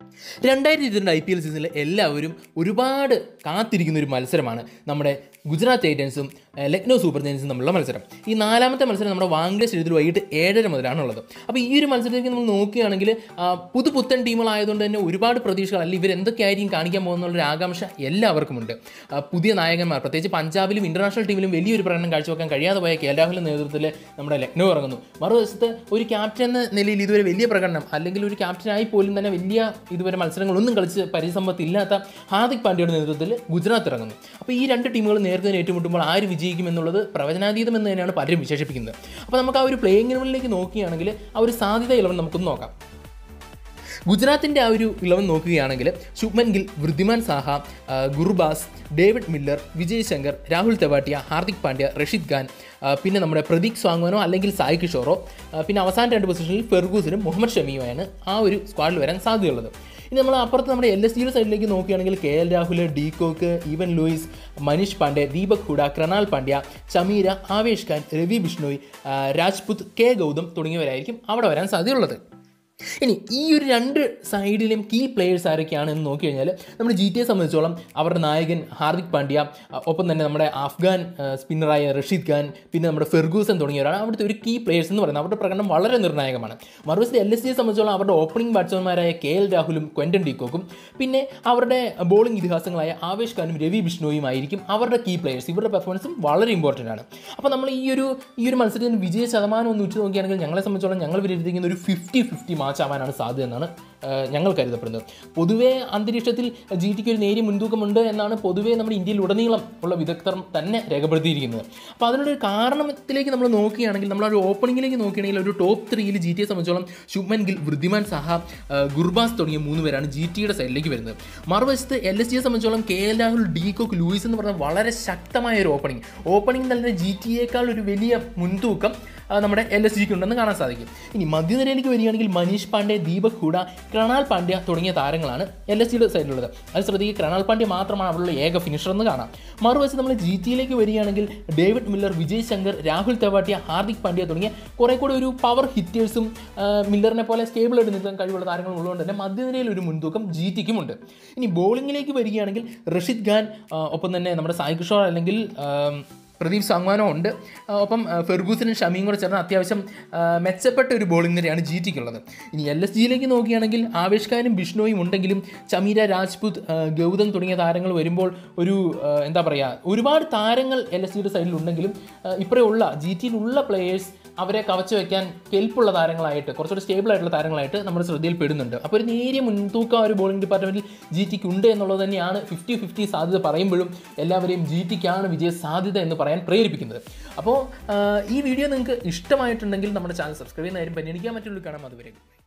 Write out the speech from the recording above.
രണ്ടായിരത്തി ഇരുപത്തിരണ്ട് I P L സീസണിൽ എല്ലാവരും ഒരുപാട് കാത്തിരിക്കുന്ന ഒരു മത്സരമാണ് നമ്മുടെ ഗുജറാത്ത് ടൈറ്റൻസും ഏഹ്, ലക്നൗ സൂപ്പർ ജയൻസും തമ്മിലുള്ള മത്സരം ഈ നാലാമത്തെ മത്സരം നമ്മുടെ വാംഗ്ലേ സ്റ്റേഡിയത്തിൽ വൈകിട്ട് ഏഴര മുതലാണ് ഉള്ളത് അപ്പോൾ ഈ ഒരു മത്സരത്തിലേക്ക് നമ്മൾ നോക്കുകയാണെങ്കിൽ ആ, പുതുപുത്തൻ ടീമുകളായതുകൊണ്ട് തന്നെ ഒരുപാട് പ്രതീക്ഷകൾ അല്ലെങ്കിൽ ഇവർ എന്തൊക്കെയായിരിക്കും കാണിക്കാൻ പോകുന്നുള്ളൊരു ആകാംക്ഷ എല്ലാവർക്കുമുണ്ട് ആ, പുതിയ നായകന്മാർ പ്രത്യേകിച്ച് പഞ്ചാബിലും ഇന്റർനാഷണൽ ടീമിലും വലിയൊരു പ്രകടനം കാഴ്ചവെക്കാൻ കഴിയാതെ പോയ കെ രാഹുലിൻ്റെ നേതൃത്വത്തിൽ നമ്മുടെ ലക്നൗ ഇറങ്ങുന്നു മറുവശത്ത് ഒരു ക്യാപ്റ്റൻ എന്ന നിലയിൽ ഇതുവരെ വലിയ പ്രകടനം അല്ലെങ്കിൽ ഒരു ക്യാപ്റ്റനായി പോലും തന്നെ വലിയ ഇതുവരെ മത്സരങ്ങളൊന്നും കളിച്ച് പരിസമ്പത്തില്ലാത്ത ഹാർദിക് പാണ്ഡ്യയുടെ നേതൃത്വത്തിൽ ഗുജറാത്ത് ഇറങ്ങുന്നു അപ്പോൾ ഈ രണ്ട് ടീമുകൾ നേരത്തെ ഏറ്റുമുട്ടുമ്പോൾ ആര് വിജയിക്കും എന്നുള്ളത് പ്രവചനാതീതം എന്ന് തന്നെയാണ് പലരും വിശേഷിപ്പിക്കുന്നത് അപ്പോൾ നമുക്ക് ആ ഒരു പ്ലേയിങ് ഇലവനിലേക്ക് നോക്കുകയാണെങ്കിൽ ആ ഒരു സാധ്യത ഇലവൻ നമുക്കൊന്ന് നോക്കാം ഗുജറാത്തിൻ്റെ ആ ഒരു ഇളവൻ നോക്കുകയാണെങ്കിൽ ശുഭ്മൻ ഗിൽ വൃദ്ധിമാൻ സാഹ ആ, ഗുർബാസ് ഡേവിഡ് മില്ലർ വിജയ് ശങ്കർ രാഹുൽ തെവാട്ടിയ ഹാർദിക് പാണ്ഡ്യ റഷീദ് ഖാൻ ആ, പിന്നെ നമ്മുടെ പ്രതീക് സ്വാങ്വനോ അല്ലെങ്കിൽ സായ് കിഷോറോ ആ, പിന്നെ അവസാന രണ്ട് പൊസിഷനിൽ ഫെർഗൂസനും മുഹമ്മദ് ഷമിയുമാണ് ആ ഒരു സ്ക്വാഡിൽ വരാൻ സാധ്യതയുള്ളത് ഇനി നമ്മൾ അപ്പുറത്ത് നമ്മുടെ എൽ എസ് ജിയുടെ സൈഡിലേക്ക് നോക്കുകയാണെങ്കിൽ K L Rahul de Kock Evin Lewis Manish Pandey Deepak Hooda Krunal Pandya Chameera Avesh Khan Ravi Bishnoi ആ, രാജ്പുത് കെ ഗൗതം തുടങ്ങിയവരായിരിക്കും അവിടെ വരാൻ സാധ്യതയുള്ളത് ഇനി ഈ ഒരു രണ്ട് സൈഡിലും കീ പ്ലേയേഴ്സ് ആരൊക്കെയാണ് എന്ന് നോക്കി കഴിഞ്ഞാൽ നമ്മുടെ ജി ടി എ സംബന്ധിച്ചോളം അവരുടെ നായകൻ ഹാർദിക് പാണ്ഡ്യ അഹ് ഒപ്പം തന്നെ നമ്മുടെ അഫ്ഗാൻ അഹ് സ്പിന്നറായ റഷീദ് ഖാൻ പിന്നെ നമ്മുടെ ഫെർഗൂസൻ തുടങ്ങിയവരാണ് അവിടുത്തെ ഒരു കീ പ്ലേയേഴ്സ് എന്ന് പറയുന്നത് അവരുടെ പ്രകടനം വളരെ നിർണായകമാണ് മറുവശത്ത് എൽ എസ് ജിയെ സംബന്ധിച്ചോളം അവരുടെ ഓപ്പണിംഗ് ബാറ്റ്സ്മാൻമാരായ കെ എൽ രാഹുലും ക്വൻറ്റൻ ഡീക്കോക്കും പിന്നെ അവരുടെ ബോളിംഗ് ഇതിഹാസങ്ങളായ ആവേശ് ഖാനും രവി ബിഷ്ണോയും ആയിരിക്കും അവരുടെ കീ പ്ലേയേഴ്സ് ഇവരുടെ പെർഫോമൻസും വളരെ ഇമ്പോർട്ടൻ്റ് ആണ് അപ്പോൾ നമ്മൾ ഈ ഒരു ഈ ഒരു മത്സരത്തിന് വിജയ ശതമാനം ഒന്ന് ഉച്ചു നോക്കുകയാണെങ്കിൽ ഞങ്ങളെ സംബന്ധിച്ചോളം ഞങ്ങൾ വിലയിരുത്തിക്കുന്ന ഒരു ഫിഫ്റ്റി ഫിഫ്റ്റി മാച്ച് ആവാനാണ് സാധ്യത എന്നാണ് ആ, ഞങ്ങൾ കരുതപ്പെടുന്നത് പൊതുവേ അന്തരീക്ഷത്തിൽ ജി ടിക്ക് ഒരു നേരിയ മുൻതൂക്കമുണ്ട് എന്നാണ് പൊതുവേ നമ്മുടെ ഇന്ത്യയിൽ ഉടനീളം ഉള്ള വിദഗ്ധർ തന്നെ രേഖപ്പെടുത്തിയിരിക്കുന്നത് അപ്പോൾ അതിനൊരു കാരണത്തിലേക്ക് നമ്മൾ നോക്കുകയാണെങ്കിൽ നമ്മൾ ഒരു ഓപ്പണിംഗിലേക്ക് നോക്കുകയാണെങ്കിൽ ഒരു ടോപ്പ് ത്രീയിൽ ജി ടിയെ സംബന്ധിച്ചോളം ശുഭ്മൻ ഗിൽ വൃദ്ധിമാൻ സഹ ആ, ഗുർബാസ് തുടങ്ങിയ മൂന്ന് പേരാണ് ജി ടിയുടെ സൈഡിലേക്ക് വരുന്നത് മറുവശത്ത് എൽ എസ് ജിയെ സംബന്ധിച്ചോളം K L Rahul de Kock Lewis എന്ന് പറഞ്ഞ വളരെ ശക്തമായ ഒരു ഓപ്പണിംഗ് ഓപ്പണിംഗ് തന്നെ ജി ടിയേക്കാൾ ഒരു വലിയ മുൻതൂക്കം ആ, നമ്മുടെ എൽ എസ് ജിക്ക് ഉണ്ടെന്ന് കാണാൻ സാധിക്കും ഇനി മധ്യനിരയിലേക്ക് വരികയാണെങ്കിൽ മനീഷ് പാണ്ഡെ ദീപക് ഹൂഡ കൃണാൽ പാണ്ഡ്യ തുടങ്ങിയ താരങ്ങളാണ് എൽ എസ് ജിയുടെ സൈഡിലുള്ളത് അത് ശ്രദ്ധിക്കുക കൃണാൽ പാണ്ഡ്യ മാത്രമാണ് അവിടെയുള്ള ഏക ഫിനിഷർ എന്ന് കാണാം മറുവശത്ത് നമ്മൾ ജി ടിയിലേക്ക് വരികയാണെങ്കിൽ ഡേവിഡ് മില്ലർ വിജയ് ശങ്കർ രാഹുൽ തെവാട്ടിയ ഹാർദിക് പാണ്ഡ്യ തുടങ്ങിയ കുറേ കൂടി ഒരു പവർ ഹിറ്റേഴ്സും മില്ലറിനെ പോലെ സ്റ്റേബിളായിട്ട് നിൽക്കാൻ കഴിവുള്ള താരങ്ങളും ഉള്ളതുകൊണ്ട് തന്നെ മധ്യനിരയിൽ ഒരു മുൻതൂക്കം ജി ടിക്കുമുണ്ട് ഇനി ബോളിങ്ങിലേക്ക് വരികയാണെങ്കിൽ റഷീദ് ഖാൻ ആ, ഒപ്പം തന്നെ നമ്മുടെ സായി കിഷോർ അല്ലെങ്കിൽ ആം, പ്രദീപ് സാങ്വാനോ ഉണ്ട് ആ, ഒപ്പം ആ, ഫെർഗൂസനും ഷമിയും കൂടെ ചേർന്ന് അത്യാവശ്യം ആ, മെച്ചപ്പെട്ട ഒരു ബോളിംഗ് നിരയാണ് ജി ടിക്കുള്ളത് ഇനി എൽ എസ് ജിയിലേക്ക് നോക്കുകയാണെങ്കിൽ ആവേശ് ഖാനും ബിഷ്ണോയും ഉണ്ടെങ്കിലും ചമീര രാജ്പുത് ആ, ഗൗതം തുടങ്ങിയ താരങ്ങൾ വരുമ്പോൾ ഒരു ആ, എന്താ പറയുക ഒരുപാട് താരങ്ങൾ എൽ എസ് ജിയുടെ സൈഡിൽ ഉണ്ടെങ്കിലും ഇപ്പോഴുള്ള ജി ടിയിലുള്ള പ്ലേയേഴ്സ് അവരെ കവച്ചു വെക്കാൻ കെൽപ്പുള്ള താരങ്ങളായിട്ട് കുറച്ചുകൂടി സ്റ്റേബിൾ ആയിട്ടുള്ള താരങ്ങളായിട്ട് നമ്മുടെ ശ്രദ്ധയിൽ പെടുന്നുണ്ട് അപ്പോൾ ഒരു നേരിയ മുൻതൂക്കം ആ ഒരു ബോളിംഗ് ഡിപ്പാർട്ട്മെൻറ്റിൽ ജി ടിക്ക് ഉണ്ട് എന്നുള്ളത് തന്നെയാണ് ഫിഫ്റ്റി ഫിഫ്റ്റി സാധ്യത പറയുമ്പോഴും എല്ലാവരെയും ജി ടിക്കാണ് വിജയ സാധ്യത എന്ന് പറയാൻ പ്രേരിപ്പിക്കുന്നത് അപ്പോൾ ആ, ഈ വീഡിയോ നിങ്ങൾക്ക് ഇഷ്ടമായിട്ടുണ്ടെങ്കിൽ നമ്മുടെ ചാനൽ സബ്സ്ക്രൈബ് ചെയ്യുന്ന കാര്യം പരിഗണിക്കാൻ മറ്റുള്ളൂ കാണാം അതുവരെ